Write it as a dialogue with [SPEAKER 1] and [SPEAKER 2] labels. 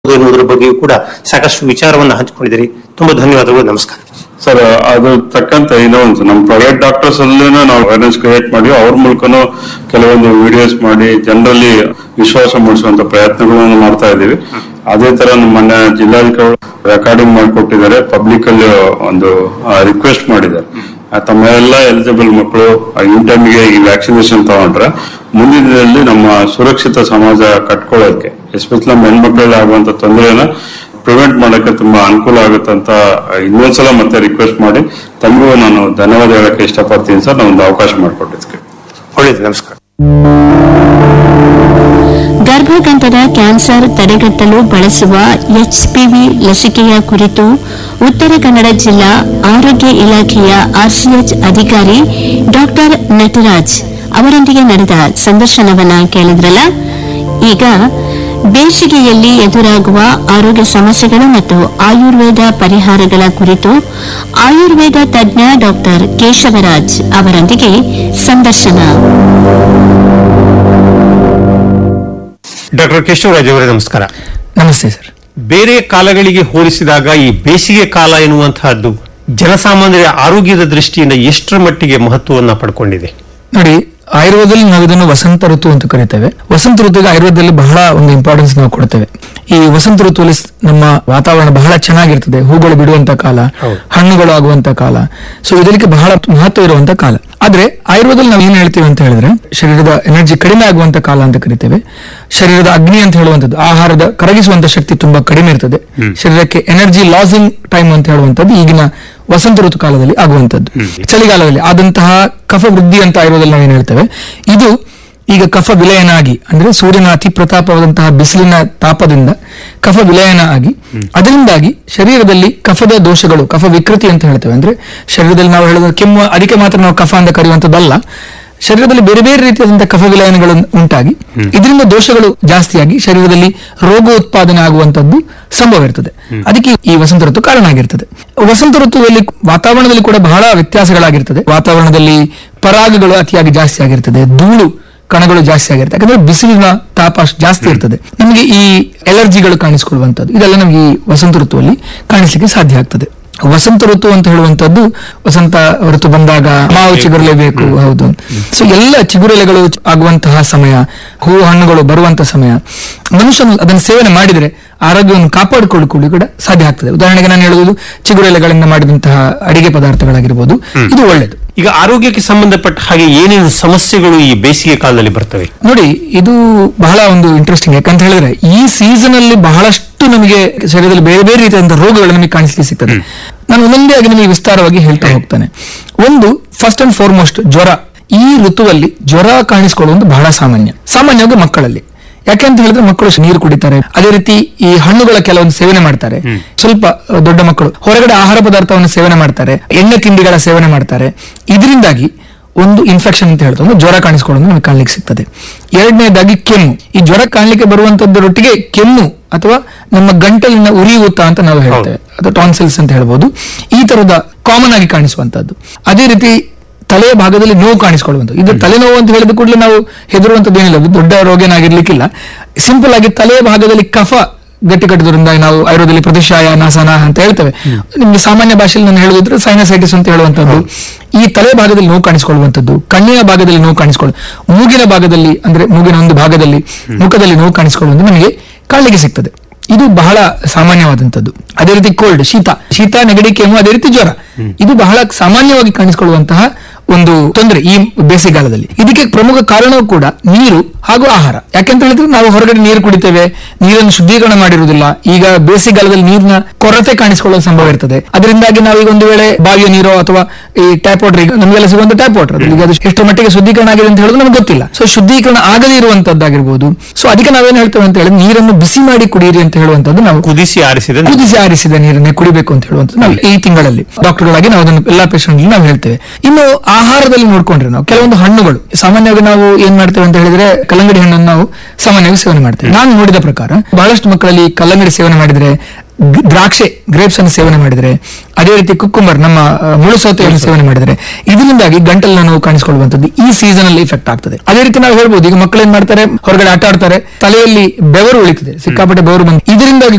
[SPEAKER 1] ಎನ್ನುವುದರ ಬಗ್ಗೆಯೂ ಕೂಡ ಸಾಕಷ್ಟು ವಿಚಾರವನ್ನು ಹಂಚಿಕೊಂಡಿದ್ದೀರಿ ತುಂಬಾ ಧನ್ಯವಾದಗಳು ನಮಸ್ಕಾರ
[SPEAKER 2] ಸರ್ ಅದು ತಕ್ಕಂತೆ ಇನ್ನೊಂದು ನಮ್ಮ ಪ್ರೈವೇಟ್ ಡಾಕ್ಟರ್ಸ್ ಅಲ್ಲೂ ನಾವು ಅವೇರ್ನೆಸ್ ಕ್ರಿಯೇಟ್ ಮಾಡಿ ಅವ್ರ ಮೂಲಕನೂ ಕೆಲವೊಂದು ವಿಡಿಯೋಸ್ ಮಾಡಿ ಜನರಲ್ಲಿ ವಿಶ್ವಾಸ ಮೂಡಿಸುವಂತ ಪ್ರಯತ್ನಗಳನ್ನು ಮಾಡ್ತಾ ಇದ್ದೀವಿ ಅದೇ ತರ ನಮ್ಮ ಮೊನ್ನೆ ಜಿಲ್ಲಾಧಿಕಾರಿ ರೆಕಾರ್ಡಿಂಗ್ ಮಾಡಿಕೊಟ್ಟಿದ್ದಾರೆ ಪಬ್ಲಿಕ್ ಅಲ್ಲಿ ಒಂದು ರಿಕ್ವೆಸ್ಟ್ ಮಾಡಿದ್ದಾರೆ ಆ, ತಮ್ಮ ಎಲ್ಲ ಎಲಿಜಿಬಲ್ ಮಕ್ಕಳು ಇನ್ ಟೈಮ್ಗೆ ಈ ವ್ಯಾಕ್ಸಿನೇಷನ್ ತಗೊಂಡ್ರೆ ಮುಂದಿನ ದಿನದಲ್ಲಿ ನಮ್ಮ ಸುರಕ್ಷಿತ ಸಮಾಜ ಕಟ್ಕೊಳ್ಳೋದಕ್ಕೆ ಎಸ್ಪೆಷಲಿ ನಮ್ಮ ಹೆಣ್ಮಕ್ಳಲ್ಲಿ ಆಗುವಂತ ತೊಂದರೆನ ಪ್ರಿವೆಂಟ್ ಮಾಡಕ್ಕೆ ತುಂಬಾ ಅನುಕೂಲ ಆಗುತ್ತೆ ಅಂತ ಇನ್ನೊಂದ್ಸಲ ಮತ್ತೆ ರಿಕ್ವೆಸ್ಟ್ ಮಾಡಿ ತಮಗೂ ನಾನು ಧನ್ಯವಾದ ಹೇಳಕ್ಕೆ ಇಷ್ಟಪಡ್ತೀನಿ ಸರ್ ಒಂದು ಅವಕಾಶ ಮಾಡಿಕೊಟ್ಟಿದ್ದಕ್ಕೆ
[SPEAKER 1] ಒಳ್ಳೆಯದು ನಮಸ್ಕಾರ
[SPEAKER 3] ಗರ್ಭಗಂಟದ ಕ್ಯಾನ್ಸರ್ ತಡೆಗಟ್ಟಲು ಬಳಸುವ ಎಚ್ಪಿವಿ ಲಸಿಕೆಯ ಕುರಿತು ಉತ್ತರ ಕನ್ನಡ ಜಿಲ್ಲಾ ಆರೋಗ್ಯ ಇಲಾಖೆಯ ಆರ್ಸಿಎಚ್ ಅಧಿಕಾರಿ ಡಾಕ್ಟರ್ ನಟರಾಜ್ ಅವರೊಂದಿಗೆ ನಡೆದ ಸಂದರ್ಶನವನ್ನ ಕೇಳಿದ್ರಲ್ಲ ಈಗ ಬೇಸಿಗೆಯಲ್ಲಿ ಎದುರಾಗುವ ಆರೋಗ್ಯ ಸಮಸ್ಯೆಗಳು ಮತ್ತು ಆಯುರ್ವೇದ ಪರಿಹಾರಗಳ ಕುರಿತು ಆಯುರ್ವೇದ ತಜ್ಞ ಡಾಕ್ಟರ್ ಕೇಶವರಾಜ್ ಅವರೊಂದಿಗೆ ಸಂದರ್ಶನ
[SPEAKER 1] ಡಾಕ್ಟರ್ ಕೇಶವರಾಜ್ ಅವರೇ ನಮಸ್ಕಾರ
[SPEAKER 4] ನಮಸ್ತೆ ಸರ್
[SPEAKER 1] ಬೇರೆ ಕಾಲಗಳಿಗೆ ಹೋಲಿಸಿದಾಗ ಈ ಬೇಸಿಗೆ ಕಾಲ ಎನ್ನುವಂತಹದ್ದು ಜನಸಾಮಾನ್ಯರ ಆರೋಗ್ಯದ ದೃಷ್ಟಿಯಿಂದ ಎಷ್ಟರ ಮಟ್ಟಿಗೆ ಮಹತ್ವವನ್ನ ಪಡ್ಕೊಂಡಿದೆ
[SPEAKER 4] ನೋಡಿ ಆಯುರ್ವೇದದಲ್ಲಿ ನಾವು ಇದನ್ನು ವಸಂತ ಋತು ಅಂತ ಕರಿತೇವೆ ವಸಂತ ಋತುಗೆ ಆಯುರ್ವೇದದಲ್ಲಿ ಬಹಳ ಒಂದು ಇಂಪಾರ್ಟೆನ್ಸ್ ನಾವು ಕೊಡ್ತೇವೆ ಈ ವಸಂತ ಋತುವಲ್ಲಿ ಸ್- ನಮ್ಮ ವಾತಾವರಣ ಬಹಳ ಚೆನ್ನಾಗಿರ್ತದೆ ಹೂಗಳು ಬಿಡುವಂತ ಕಾಲ
[SPEAKER 1] ಹೌದು.
[SPEAKER 4] ಹಣ್ಣುಗಳು ಆಗುವಂತ ಕಾಲ ಸೊ ಇದಕ್ಕೆ ಬಹಳ ಮಹತ್ವ ಇರುವಂತ ಕಾಲ ಆದ್ರೆ ಆಯುರ್ವೇದದಲ್ಲಿ ನಾವು ಏನ್ ಹೇಳ್ತೀವಿ ಅಂತ ಹೇಳಿದ್ರೆ ಶರೀರದ ಎನರ್ಜಿ ಕಡಿಮೆ ಆಗುವಂತ ಕಾಲ ಅಂತ ಕರಿತೇವೆ ಶರೀರದ ಅಗ್ನಿ ಅಂತ ಹೇಳುವಂಥದ್ದು ಆಹಾರದ ಕರಗಿಸುವಂತ ಶಕ್ತಿ ತುಂಬಾ ಕಡಿಮೆ ಇರ್ತದೆ ಶರೀರಕ್ಕೆ ಎನರ್ಜಿ ಲಾಸಿಂಗ್ ಟೈಮ್ ಅಂತ ಹೇಳುವಂಥದ್ದು ಈಗಿನ ವಸಂತ ಋತು ಕಾಲದಲ್ಲಿ ಆಗುವಂಥದ್ದು ಚಳಿಗಾಲದಲ್ಲಿ ಆದಂತಹ ಕಫ ವೃದ್ಧಿ ಅಂತ ಆಯುರ್ವೇದದಲ್ಲಿ ನಾವೇನು ಹೇಳ್ತೇವೆ ಇದು ಈಗ ಕಫ ವಿಲಯನ ಆಗಿ ಅಂದ್ರೆ ಸೂರ್ಯನ ಅತಿ ಪ್ರತಾಪವಾದಂತಹ ಬಿಸಿಲಿನ ತಾಪದಿಂದ ಕಫ ವಿಲಯನ ಆಗಿ ಅದರಿಂದಾಗಿ ಶರೀರದಲ್ಲಿ ಕಫದ ದೋಷಗಳು ಕಫ ವಿಕೃತಿ ಅಂತ ಹೇಳ್ತೇವೆ ಅಂದ್ರೆ ಶರೀರದಲ್ಲಿ ನಾವು ಹೇಳೋದು ಕೆಮ್ಮು ಅದಕ್ಕೆ ಮಾತ್ರ ನಾವು ಕಫ ಅಂತ ಕರೆಯುವಂಥದ್ದಲ್ಲ ಶರೀರದಲ್ಲಿ ಬೇರೆ ಬೇರೆ ರೀತಿಯಾದಂತಹ ಕಫ ವಿಲಯನಗಳು ಉಂಟಾಗಿ ಇದರಿಂದ ದೋಷಗಳು ಜಾಸ್ತಿಯಾಗಿ ಶರೀರದಲ್ಲಿ ರೋಗ ಉತ್ಪಾದನೆ ಆಗುವಂತದ್ದು ಸಂಭವ ಇರ್ತದೆ ಅದಕ್ಕೆ ಈ ವಸಂತ ಋತು ಕಾರಣ ಆಗಿರ್ತದೆ ವಸಂತ ಋತುವಲ್ಲಿ ವಾತಾವರಣದಲ್ಲಿ ಕೂಡ ಬಹಳ ವ್ಯತ್ಯಾಸಗಳಾಗಿರ್ತದೆ ವಾತಾವರಣದಲ್ಲಿ ಪರಾಗಗಳು ಅತಿಯಾಗಿ ಜಾಸ್ತಿ ಆಗಿರ್ತದೆ ಧೂಳು ಕಣಗಳು ಜಾಸ್ತಿ ಆಗಿರುತ್ತೆ ಯಾಕಂದ್ರೆ ಬಿಸಿಲಿನ ತಾಪ ಅಷ್ಟು ಜಾಸ್ತಿ ಇರ್ತದೆ ನಮಗೆ ಈ ಎಲರ್ಜಿಗಳು ಕಾಣಿಸಿಕೊಳ್ಳುವಂಥದ್ದು ಇದೆಲ್ಲ ನಮಗೆ ಈ ವಸಂತ ಋತುವಲ್ಲಿ ಕಾಣಿಸ್ಲಿಕ್ಕೆ ಸಾಧ್ಯ ಆಗ್ತದೆ ವಸಂತ ಋತು ಅಂತ ಹೇಳುವಂತದ್ದು ವಸಂತ ಋತು ಬಂದಾಗ ಮಾವು ಚಿಗುರಲೇಬೇಕು ಹೌದು ಸೊ ಎಲ್ಲ ಚಿಗುರೆಲೆಗಳು ಆಗುವಂತಹ ಸಮಯ ಹೂವು ಹಣ್ಣುಗಳು ಬರುವಂತಹ ಸಮಯ ಮನುಷ್ಯನು ಅದನ್ನು ಸೇವನೆ ಮಾಡಿದರೆ ಆರೋಗ್ಯವನ್ನು ಕಾಪಾಡಿಕೊಳ್ಳಿಕೊಳ್ಳಿ ಕೂಡ ಸಾಧ್ಯ ಆಗ್ತದೆ ಉದಾಹರಣೆಗೆ ನಾನು ಹೇಳುವುದು ಚಿಗುರೆಲೆಗಳಿಂದ ಮಾಡಿದಂತಹ ಅಡಿಗೆ ಪದಾರ್ಥಗಳಾಗಿರ್ಬೋದು ಇದು ಒಳ್ಳೆಯದು
[SPEAKER 1] ಈಗ ಆರೋಗ್ಯಕ್ಕೆ ಸಂಬಂಧಪಟ್ಟ ಹಾಗೆ ಏನೇನು ಸಮಸ್ಯೆಗಳು ಈ ಬೇಸಿಗೆ ಕಾಲದಲ್ಲಿ ಬರ್ತವೆ
[SPEAKER 4] ನೋಡಿ ಇದು ಬಹಳ ಒಂದು ಇಂಟ್ರೆಸ್ಟಿಂಗ್ ಯಾಕಂತ ಹೇಳಿದ್ರೆ ಈ ಸೀಸನ್ ಅಲ್ಲಿ ಬಹಳಷ್ಟು ನಮಗೆ ಶರೀರದಲ್ಲಿ ಬೇರೆ ಬೇರೆ ರೀತಿಯಾದಂತಹ ರೋಗಗಳು ನಮಗೆ ಕಾಣಿಸ್ಲಿಕ್ಕೆ ಸಿಗ್ತದೆ ನಾನು ಒಂದೊಂದೇ ಆಗಿ ನಿಮಗೆ ವಿಸ್ತಾರವಾಗಿ ಹೇಳ್ತಾ ಹೋಗ್ತಾನೆ ಒಂದು ಫಸ್ಟ್ ಅಂಡ್ ಫಾರ್ಮೋಸ್ಟ್ ಜ್ವರ ಈ ಋತುವಲ್ಲಿ ಜ್ವರ ಕಾಣಿಸಿಕೊಳ್ಳುವುದು ಬಹಳ ಸಾಮಾನ್ಯ ಸಾಮಾನ್ಯವಾಗಿ ಮಕ್ಕಳಲ್ಲಿ ಯಾಕೆಂತ ಹೇಳಿದ್ರೆ ಮಕ್ಕಳು ನೀರು ಕುಡಿತಾರೆ ಅದೇ ರೀತಿ ಈ ಹಣ್ಣುಗಳ ಕೆಲವೊಂದು ಸೇವನೆ ಮಾಡ್ತಾರೆ ಸ್ವಲ್ಪ ಅಹ್, ದೊಡ್ಡ ಮಕ್ಕಳು ಹೊರಗಡೆ ಆಹಾರ ಪದಾರ್ಥವನ್ನು ಸೇವನೆ ಮಾಡ್ತಾರೆ ಎಣ್ಣೆ ತಿಂಡಿಗಳ ಸೇವನೆ ಮಾಡ್ತಾರೆ ಇದರಿಂದಾಗಿ ಒಂದು ಇನ್ಫೆಕ್ಷನ್ ಅಂತ ಹೇಳ್ತಾರೆ ಅಂದ್ರೆ ಜ್ವರ ಕಾಣಿಸ್ಕೊಳ್ಳೋದು ನಮಗೆ ಕಾಣ್ಲಿಕ್ಕೆ ಸಿಗ್ತದೆ ಎರಡನೇದಾಗಿ ಕೆಮ್ಮು ಈ ಜ್ವರ ಕಾಣ್ಲಿಕ್ಕೆ ಬರುವಂತದ್ದರೊಟ್ಟಿಗೆ ಕೆಮ್ಮು ಅಥವಾ ನಮ್ಮ ಗಂಟಲಿನ ಉರಿಯೂತ ಅಂತ ನಾವು ಹೇಳ್ತೇವೆ ಅಥವಾ ಟಾನ್ಸಿಲ್ಸ್ ಅಂತ ಹೇಳ್ಬೋದು ಈ ತರದ ಕಾಮನ್ ಆಗಿ ಕಾಣಿಸುವಂತದ್ದು ಅದೇ ರೀತಿ ತಲೆಯ ಭಾಗದಲ್ಲಿ ನೋವು ಕಾಣಿಸ್ಕೊಳ್ಳುವಂಥದ್ದು ಇದು ತಲೆನೋವು ಅಂತ ಹೇಳಿದ ಕೂಡಲೇ ನಾವು ಹೆದರುವಂತದ್ದು ಏನಿಲ್ಲ ಅದು ದೊಡ್ಡ ರೋಗ ಏನಾಗಿರ್ಲಿಕ್ಕಿಲ್ಲ ಸಿಂಪಲ್ ಆಗಿ ತಲೆಯ ಭಾಗದಲ್ಲಿ ಕಫ ಗಟ್ಟಿಕಟ್ಟದ್ರಿಂದ ನಾವು ಆಯುರ್ವೇದದಲ್ಲಿ ಪ್ರತಿಶಾಯ ನಾಸನ ಅಂತ ಹೇಳ್ತೇವೆ ನಿಮ್ಗೆ ಸಾಮಾನ್ಯ ಭಾಷೆಯಲ್ಲಿ ನಾನು ಹೇಳೋದಿದ್ರೆ ಸೈನಸೈಟಿಸ್ ಅಂತ ಹೇಳುವಂತದ್ದು ಈ ತಲೆ ಭಾಗದಲ್ಲಿ ನೋವು ಕಾಣಿಸ್ಕೊಳ್ಳುವಂಥದ್ದು ಕಣ್ಣಿನ ಭಾಗದಲ್ಲಿ ನೋವು ಕಾಣಿಸ್ಕೊಳ್ಳು ಮೂಗಿನ ಭಾಗದಲ್ಲಿ ಅಂದ್ರೆ ಮೂಗಿನ ಒಂದು ಭಾಗದಲ್ಲಿ ಮುಖದಲ್ಲಿ ನೋವು ಕಾಣಿಸ್ಕೊಳ್ಳುವುದು ನಮಗೆ ಕಾಣಲಿಕ್ಕೆ ಸಿಗ್ತದೆ ಇದು ಬಹಳ ಸಾಮಾನ್ಯವಾದಂಥದ್ದು ಅದೇ ರೀತಿ ಕೋಲ್ಡ್ ಶೀತ ಶೀತ ನೆಗಡಿ ಕೆಮ್ಮು ಅದೇ ರೀತಿ ಜ್ವರ ಇದು ಬಹಳ ಸಾಮಾನ್ಯವಾಗಿ ಕಾಣಿಸಿಕೊಳ್ಳುವಂತಹ ಒಂದು ತೊಂದರೆ ಈ ಬೇಸಿಗೆಗಾಲದಲ್ಲಿ ಇದಕ್ಕೆ ಪ್ರಮುಖ ಕಾರಣವೂ ಕೂಡ ನೀರು ಹಾಗೂ ಆಹಾರ ಯಾಕೆಂತ ಹೇಳಿದ್ರೆ ನಾವು ಹೊರಗಡೆ ನೀರು ಕುಡಿತೇವೆ ನೀರನ್ನು ಶುದ್ಧೀಕರಣ ಮಾಡಿರುವುದಿಲ್ಲ ಈಗ ಬೇಸಿಗೆಗಾಲದಲ್ಲಿ ನೀರಿನ ಕೊರತೆ ಕಾಣಿಸಿಕೊಳ್ಳುವ ಸಂಭವ ಇರ್ತದೆ ಅದರಿಂದಾಗಿ ನಾವು ಈಗ ಒಂದು ವೇಳೆ ಬಾವಿಯ ನೀರು ಅಥವಾ ಈ ಟ್ಯಾಪ್ ವಾಟರ್ ಈಗ ನಮಗೆಲ್ಲ ಸಿಗುವಂತ ಟ್ಯಾಪ್ ವಾಟರ್ ಈಗ ಅದು ಎಷ್ಟು ಮಟ್ಟಿಗೆ ಶುದ್ಧೀಕರಣ ಆಗಿದೆ ಅಂತ ಹೇಳೋದು ನಮ್ಗೆ ಗೊತ್ತಿಲ್ಲ ಸೊ ಶುದ್ಧೀಕರಣ ಆಗದೇ ಇರುವಂತದ್ದಾಗಿರ್ಬೋದು ಸೊ ಅದಕ್ಕೆ ನಾವೇನ್ ಹೇಳ್ತೇವೆ ಅಂತ ಹೇಳಿದ್ರೆ ನೀರನ್ನು ಬಿಸಿ ಮಾಡಿ ಕುಡಿಯಿರಿ ಅಂತ ಹೇಳುವಂತದ್ದು ನಾವು
[SPEAKER 1] ಕುದಿಸಿ ಆರಿಸಿದ ನೀರು.
[SPEAKER 4] ಕುದಿಸಿ ಆರಿಸಿದ ನೀರನ್ನೇ ಕುಡಿಬೇಕು ಅಂತ ಹೇಳುವಂಥದ್ದು ನಾವು ಈ ತಿಂಗಳಲ್ಲಿ ಡಾಕ್ಟರ್ಗಳಾಗಿ ನಾವು ಅದನ್ನು ಎಲ್ಲಾ ಪೇಷಂಟ್ ನಾವು ಹೇಳ್ತೇವೆ ಇನ್ನು ಆಹಾರದಲ್ಲಿ ನೋಡ್ಕೊಂಡ್ರೆ ನಾವು ಕೆಲವೊಂದು ಹಣ್ಣುಗಳು ಸಾಮಾನ್ಯವಾಗಿ ನಾವು ಏನ್ ಮಾಡ್ತೇವೆ ಅಂತ ಹೇಳಿದ್ರೆ ಕಲ್ಲಂಗಡಿ ಹಣ್ಣನ್ನು ನಾವು ಸಾಮಾನ್ಯವಾಗಿ ಸೇವನೆ ಮಾಡ್ತೇವೆ ನಾನು ನೋಡಿದ ಪ್ರಕಾರ ಬಹಳಷ್ಟು ಮಕ್ಕಳಲ್ಲಿ ಕಲ್ಲಂಗಡಿ ಸೇವನೆ ಮಾಡಿದ್ರೆ ಗ್- ದ್ರಾಕ್ಷೆ ಗ್ರೇಪ್ಸ್ ಅನ್ನು ಸೇವನೆ ಮಾಡಿದ್ರೆ ಅದೇ ರೀತಿ ಕುಕ್ಕುಂಬರ್ ನಮ್ಮ ಆ, ಮುಳು ಸೌತೆಯನ್ನು ಸೇವನೆ ಮಾಡಿದ್ರೆ ಇದರಿಂದಾಗಿ ಗಂಟಲಿನ ನೋವು ಕಾಣಿಸಿಕೊಳ್ಳುವಂಥದ್ದು ಈ ಸೀಸನ್ ಅಲ್ಲಿ ಇಫೆಕ್ಟ್ ಆಗ್ತದೆ ಅದೇ ರೀತಿ ನಾವು ಹೇಳ್ಬೋದು ಈಗ ಮಕ್ಕಳು ಏನ್ ಮಾಡ್ತಾರೆ ಹೊರಗಡೆ ಆಟ ಆಡ್ತಾರೆ ತಲೆಯಲ್ಲಿ ಬೆವರು ಉಳಿತದೆ ಸಿಕ್ಕಾಪಟ್ಟೆ ಬೆವರು ಬಂದು ಇದರಿಂದಾಗಿ